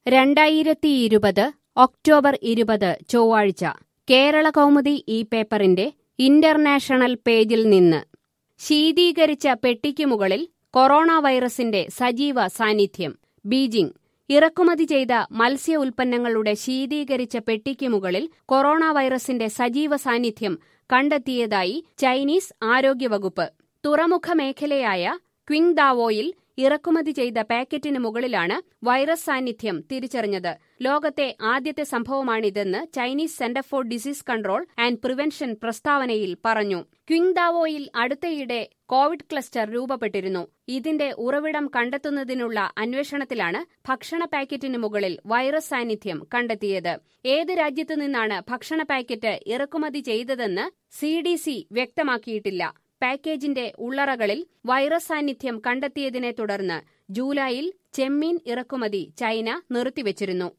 രണ്ടായിരത്തിയിരുപത് ഒക്ടോബർ ഇരുപത് ചൊവ്വാഴ്ച കേരള കൗമുദി ഈ പേപ്പറിന്റെ ഇന്റർനാഷണൽ പേജിൽ നിന്ന് ശീതീകരിച്ച പെട്ടിക്ക് മുകളിൽ കൊറോണ വൈറസിന്റെ സജീവ സാന്നിധ്യം ബീജിംഗ് ഇറക്കുമതി ചെയ്ത മത്സ്യ ഉൽപ്പന്നങ്ങളുടെ ശീതീകരിച്ച പെട്ടിക്ക് മുകളിൽ കൊറോണ വൈറസിന്റെ സജീവ സാന്നിധ്യം കണ്ടെത്തിയതായി ചൈനീസ് ആരോഗ്യവകുപ്പ് തുറമുഖ മേഖലയായ ക്വിങ്ദാവോയിൽ ഇറക്കുമതി ചെയ്ത പാക്കറ്റിന് മുകളിലാണ് വൈറസ് സാന്നിധ്യം തിരിച്ചറിഞ്ഞത് ലോകത്തെ ആദ്യത്തെ സംഭവമാണിതെന്ന് Chinese Center for Disease Control and Prevention പ്രസ്താവനയിൽ പറഞ്ഞു ക്വിങ്ദാവോയിൽ അടുത്തയിടെ കോവിഡ് ക്ലസ്റ്റർ രൂപപ്പെട്ടിരുന്നു ഇതിന്റെ ഉറവിടം കണ്ടെത്തുന്നതിനുള്ള അന്വേഷണത്തിലാണ് ഭക്ഷണ പാക്കറ്റിന് മുകളിൽ വൈറസ് സാന്നിധ്യം കണ്ടെത്തിയത് ഏത് രാജ്യത്തു നിന്നാണ് ഭക്ഷണ പാക്കറ്റ് ഇറക്കുമതി ചെയ്തതെന്ന് സി ഡി സി വ്യക്തമാക്കിയിട്ടില്ല പാക്കേജിന്റെ ഉള്ളറകളിൽ വൈറസ് സാന്നിധ്യം കണ്ടെത്തിയതിനെ തുടർന്ന് ജൂലൈയിൽ ചെമ്മീൻ ഇറക്കുമതി ചൈന നിർത്തിവച്ചിരുന്നു